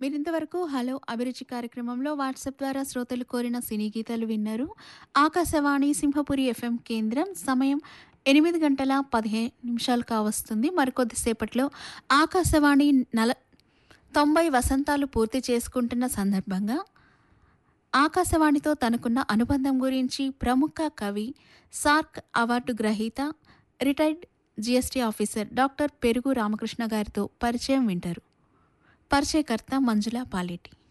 మీరింతవరకు హలో అభిరుచి కార్యక్రమంలో వాట్సాప్ ద్వారా శ్రోతలు కోరిన సినీ గీతాలు విన్నారు ఆకాశవాణి సింహపురి ఎఫ్ఎం కేంద్రం సమయం ఎనిమిది గంటల పదిహేను నిమిషాలు కావస్తుంది మరికొద్దిసేపట్లో ఆకాశవాణి నల తొంభై వసంతాలు పూర్తి చేసుకుంటున్న సందర్భంగా ఆకాశవాణితో తనకున్న అనుబంధం గురించి ప్రముఖ కవి సార్క్ అవార్డు గ్రహీత retired GST officer doctor Perugu Ramakrishna గారితో పరిచయం వింటారు పరిచయకర్త మంజుల పాలేటి